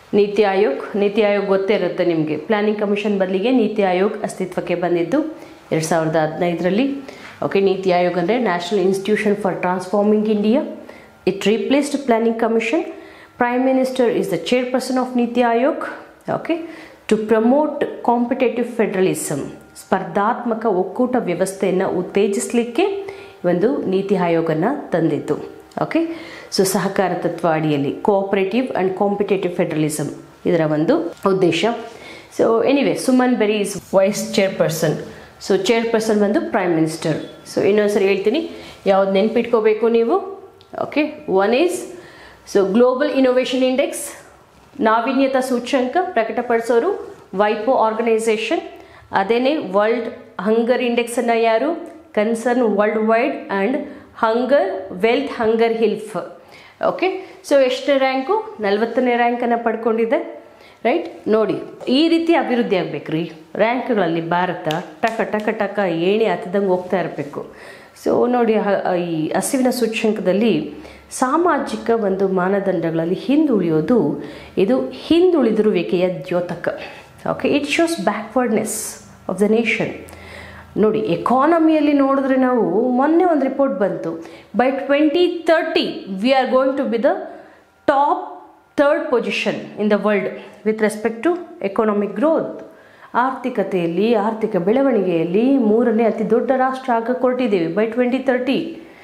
ನೀತಿ ಆಯೋಗ್ ನೀತಿ ಆಯೋಗ್ ಗೊತ್ತೇ ಇರುತ್ತೆ ನಿಮಗೆ ಪ್ಲಾನಿಂಗ್ ಕಮಿಷನ್ ಬದಲಿಗೆ ನೀತಿ ಆಯೋಗ್ ಅಸ್ತಿತ್ವಕ್ಕೆ ಬಂದಿದ್ದು ಎರಡು ಸಾವಿರದ ಹದಿನೈದರಲ್ಲಿ ಓಕೆ ನೀತಿ ಆಯೋಗ್ ಅಂದರೆ National Institution for Transforming India it replaced Planning Commission prime minister is the chairperson of NITI Aayog okay to promote competitive federalism ಸ್ಪರ್ಧಾತ್ಮಕ ಒಕ್ಕೂಟ ವ್ಯವಸ್ಥೆಯನ್ನು ಉತ್ತೇಜಿಸಲಿಕ್ಕೆ ಒಂದು ನೀತಿ ಆಯೋಗನ ತಂದಿತ್ತು ಓಕೆ ಸೊ ಸಹಕಾರ ತತ್ವ ಅಡಿಯಲ್ಲಿ ಕೋಆಪರೇಟಿವ್ ಆ್ಯಂಡ್ ಕಾಂಪಿಟೇಟಿವ್ ಫೆಡರಲಿಸಮ್ ಇದರ ಒಂದು ಉದ್ದೇಶ so anyway Suman Bery is vice chairperson so chairperson ಬಂದು ಪ್ರೈಮ್ ಮಿನಿಸ್ಟರ್ ಸೊ ಇನ್ನೊಂದ್ಸರಿ ಹೇಳ್ತೀನಿ ಯಾವ್ದು ನೆನ್ಪಿಟ್ಕೋಬೇಕು ನೀವು okay one is so Global Innovation Index ನಾವೀನ್ಯತಾ ಸೂಚ್ಯಂಕ ಪ್ರಕಟಪಡಿಸೋರು ವೈಪೋ ಆರ್ಗನೈಸೇಷನ್ ಅದೇನೇ ವರ್ಲ್ಡ್ ಹಂಗರ್ ಇಂಡೆಕ್ಸನ್ನು ಯಾರು Concern World and hunger Welthungerhilfe okay so ಎಷ್ಟನೇ ರ್ಯಾಂಕು ನಲವತ್ತನೇ ರ್ಯಾಂಕನ್ನು ಪಡ್ಕೊಂಡಿದೆ ರೈಟ್ ನೋಡಿ ಈ ರೀತಿ ಅಭಿವೃದ್ಧಿ ಆಗಬೇಕು ರೀ ರ್ಯಾಂಕ್ಗಳಲ್ಲಿ ಭಾರತ ಟಕ ಟಕ ಟಕ ಏಣಿ ಹತ್ತದಂಗೆ ಹೋಗ್ತಾ ಇರಬೇಕು ಸೊ ನೋಡಿ ಹ- ಈ ಹಸಿವಿನ ಸೂಚ್ಯಂಕದಲ್ಲಿ ಸಾಮಾಜಿಕ ಒಂದು ಮಾನದಂಡಗಳಲ್ಲಿ ಹಿಂದುಳಿಯೋದು ಇದು ಹಿಂದುಳಿದಿರುವಿಕೆಯ ದ್ಯೋತಕ okay it shows backwardness of the nation ನೋಡಿ ಎಕಾನಮಿಯಲ್ಲಿ ನೋಡಿದ್ರೆ ನಾವು ಮೊನ್ನೆ ಒಂದು ರಿಪೋರ್ಟ್ ಬಂತು by twenty thirty we are going to be the top third position in the world with respect to economic growth ಆರ್ಥಿಕತೆಯಲ್ಲಿ ಆರ್ಥಿಕ ಬೆಳವಣಿಗೆಯಲ್ಲಿ ಮೂರನೇ ಅತಿ ದೊಡ್ಡ ರಾಷ್ಟ್ರ ಆಗಕ್ಕೆ ಹೊರಟಿದ್ದೀವಿ ಬೈ ಟ್ವೆಂಟಿ ತರ್ಟಿ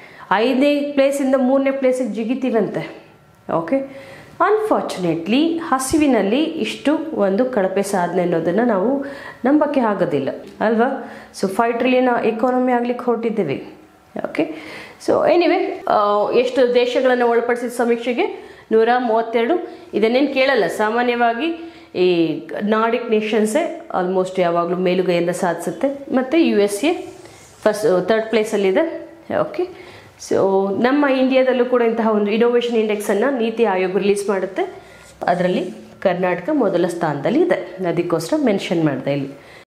ಐದನೇ ಪ್ಲೇಸಿಂದ ಮೂರನೇ ಪ್ಲೇಸಿಗೆ ಜಿಗಿತೀವಂತೆ ಓಕೆ ಅನ್ಫಾರ್ಚುನೇಟ್ಲಿ ಹಸಿವಿನಲ್ಲಿ ಇಷ್ಟು ಒಂದು ಕಳಪೆ ಸಾಧನೆ ಅನ್ನೋದನ್ನು ನಾವು ನಂಬಕ್ಕೆ ಆಗೋದಿಲ್ಲ ಅಲ್ವಾ ಸೊ ಫೈವ್ ಟ್ರಿಲಿಯನ್ ಎಕಾನಮಿ ಆಗ್ಲಿಕ್ಕೆ ಹೊರಟಿದ್ದೇವೆ ಓಕೆ ಸೊ ಎನಿವೆ ಎಷ್ಟು ದೇಶಗಳನ್ನು ಒಳಪಡಿಸಿದ ಸಮೀಕ್ಷೆಗೆ ನೂರ ಮೂವತ್ತೆರಡು ಇದನ್ನೇನು ಕೇಳಲ್ಲ ಸಾಮಾನ್ಯವಾಗಿ ಈ ನಾರ್ಡಿಕ್ ನೇಷನ್ಸೇ ಆಲ್ಮೋಸ್ಟ್ ಯಾವಾಗಲೂ ಮೇಲುಗೈಯನ್ನು ಸಾಧಿಸುತ್ತೆ ಮತ್ತು U S A first third ಪ್ಲೇಸಲ್ಲಿದೆ ಓಕೆ ಸೊ ನಮ್ಮ ಇಂಡಿಯಾದಲ್ಲೂ ಕೂಡ ಇಂತಹ ಒಂದು ಇನೋವೇಷನ್ ಇಂಡೆಕ್ಸನ್ನು ನೀತಿ ಆಯೋಗ ರಿಲೀಸ್ ಮಾಡುತ್ತೆ ಅದರಲ್ಲಿ ಕರ್ನಾಟಕ ಮೊದಲ ಸ್ಥಾನದಲ್ಲಿ ಇದೆ ಅದಕ್ಕೋಸ್ಕರ ಮೆನ್ಷನ್ ಮಾಡಿದೆ ಇಲ್ಲಿ